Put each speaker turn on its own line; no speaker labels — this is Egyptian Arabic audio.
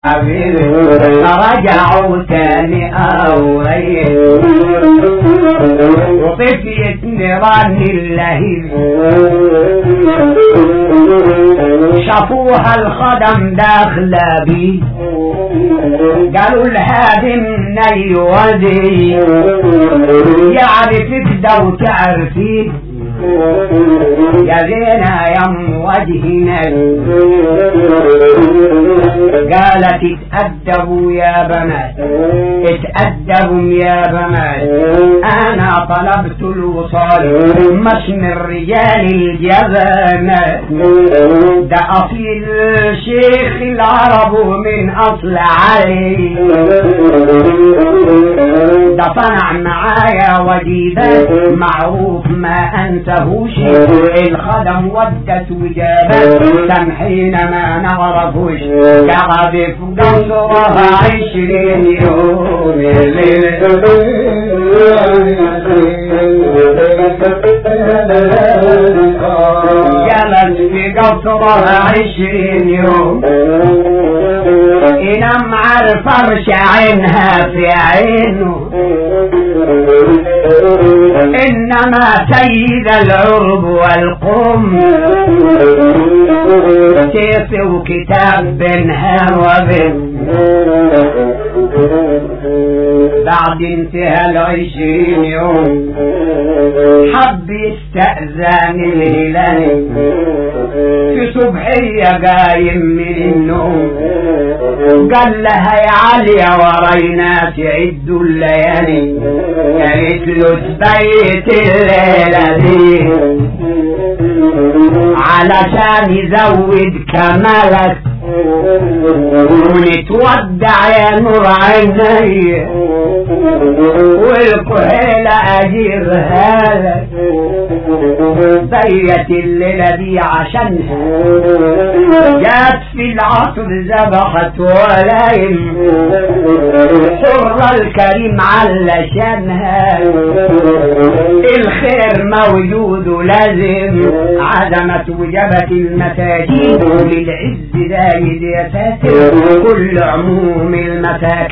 رجعوا تاني أولين وطفيت نيران اللهيب شافوها الخدم داخلة بي قالوا لها من ودي يعرفك ده وتعرفيه يا زينة يم وجهنا قالت اتأدبوا يا بنات اتأدبوا يا بنات انا طلبت الوصال مش من رجال الجبنات ده اصيل شيخ العرب من اصل علي ده صنع معايا وجيبات معروف ما انتهوش الخدم ودت وجابت سامحين ما نعرفوش قعد في قصرها عشرين يوم جلس في قصرها عشرين يوم ينام على الفرش عينها في عينه انما سيد العرب والقم سيف وكتاب بينها وبين بعد انتهى العشرين يوم حب يستأذن الهلال في صبحية قايم من النوم قال لها يا عليا ورينا تعدوا الليالي قالت له تبيت الليلة دي علشان يزود كمالك ونتودع يا نور عيني والكهيلة اجيبها لك بيت الليلة دي عشانها جات في العصر ذبحت ولايم حر الكريم علشانها الخير موجود ولازم عدمت وجبت المساجين للعز زايد يا ساتر كل عموم المساكن